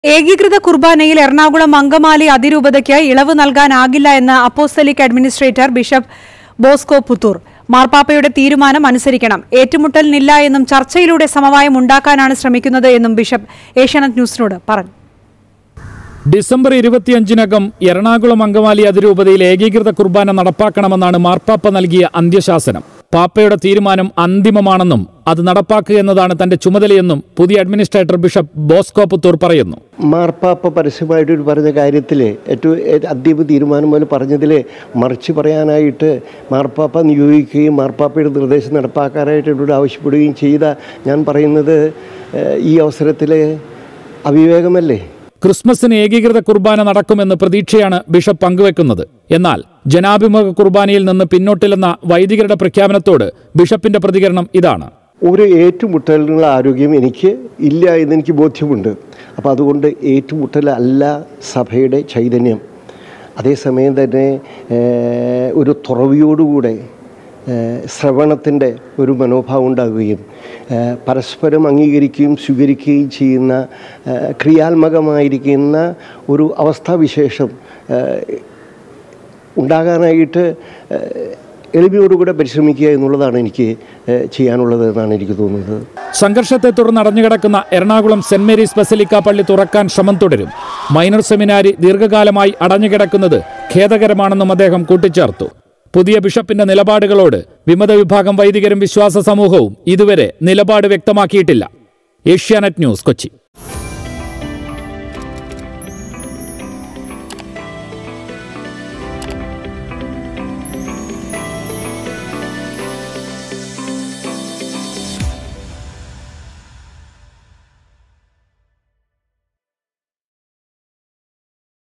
ഏകീകൃത കുർബാനയിൽ എറണാകുളം അങ്കമാലി അതിരൂപതയ്ക്ക് ഇളവ് നൽകാനാകില്ല എന്ന് apostolic administrator bishop Bosco Puthur മാർപ്പാപ്പയുടെ തീരുമാനം അനുസരിക്കണം ഏറ്റുമുട്ടലിനില്ല എന്നും ചർച്ചയിലൂടെ സമവായം ഉണ്ടാക്കാനാണ് ശ്രമിക്കുന്നത് എന്നും ബിഷപ്പ് ഏഷ്യാനെറ്റ് ന്യൂസിനോട് പറഞ്ഞു ഡിസംബർ ഇരുപത്തിയഞ്ചിനകം എറണാകുളം അങ്കമാലി അതിരൂപതയിൽ ഏകീകൃത കുർബാന നടപ്പാക്കണമെന്നാണ് മാർപ്പാപ്പ നൽകിയ അന്ത്യശാസനം പാപ്പയുടെ തീരുമാനം അന്തിമമാണെന്നും അത് നടപ്പാക്കുക എന്നതാണ് തന്റെ ചുമതലയെന്നും പുതിയ അഡ്മിനിസ്ട്രേറ്റർ ബിഷപ്പ് ബോസ്കോ പുത്തൂർ പറയുന്നു മാർപ്പാപ്പ പരസ്യമായിട്ട് ഒരു പറഞ്ഞ കാര്യത്തിൽ ഏറ്റവും ഏ- അന്തിമ തീരുമാനം പോലെ പറഞ്ഞതിൽ മറിച്ച് പറയാനായിട്ട് മാർപ്പാപ്പ നിയോഗിക്കുകയും മാർപ്പാപ്പയുടെ നിർദ്ദേശം നടപ്പാക്കാനായിട്ട് എന്നോട് ആവശ്യപ്പെടുകയും ചെയ്ത ഞാൻ പറയുന്നത് ഏഹ്, ഈ അവസരത്തിൽ അവിവേകമല്ലേ ക്രിസ്മസിന് ഏകീകൃത കുർബാന നടക്കുമെന്ന് പ്രതീക്ഷയാണ് ബിഷപ്പ് പങ്കുവെക്കുന്നത് എന്നാൽ ജനാഭിമുഖ കുർബാനയിൽ നിന്ന് പിന്നോട്ടില്ലെന്ന വൈദികരുടെ പ്രഖ്യാപനത്തോട് ബിഷപ്പിന്റെ പ്രതികരണം ഇതാണ് ഒരു ഏറ്റുമുട്ടലിനുള്ള ആരോഗ്യം എനിക്ക് ഇല്ല എന്നെനിക്ക് ബോധ്യമുണ്ട് അപ്പോൾ അതുകൊണ്ട് ഏറ്റുമുട്ടൽ അല്ല സഭയുടെ ചൈതന്യം അതേസമയം തന്നെ ഏഹ്, ഒരു തുറവിയോടുകൂടെ ശ്രവണത്തിൻ്റെ ഒരു മനോഭാവം ഉണ്ടാകുകയും ഏഹ്, പരസ്പരം അംഗീകരിക്കുകയും സ്വീകരിക്കുകയും ചെയ്യുന്ന ഏഹ്, ക്രിയാത്മകമായിരിക്കുന്ന ഒരു അവസ്ഥാവിശേഷം ഏഹ്, ഉണ്ടാകാനായിട്ട് ഏഹ്, എളിമയോടുകൂടെ പരിശ്രമിക്കുക എന്നുള്ളതാണ് എനിക്ക് ഏഹ്, ചെയ്യാനുള്ളത് എന്നാണ് എനിക്ക് തോന്നുന്നത് സംഘർഷത്തെ തുടർന്ന് അടഞ്ഞുകിടക്കുന്ന എറണാകുളം സെന്റ് മേരീസ് ബസലിക്ക പള്ളി തുറക്കാൻ ശ്രമം തുടരും മൈനർ സെമിനാരി ദീർഘകാലമായി അടഞ്ഞുകിടക്കുന്നത് ഖേദകരമാണെന്നും അദ്ദേഹം കൂട്ടിച്ചേർത്തു പുതിയ ബിഷപ്പിന്റെ നിലപാടുകളോട് വിമത വിഭാഗം വൈദികരും വിശ്വാസ സമൂഹവും ഇതുവരെ നിലപാട് വ്യക്തമാക്കിയിട്ടില്ല ഏഷ്യാനെറ്റ് ന്യൂസ് കൊച്ചി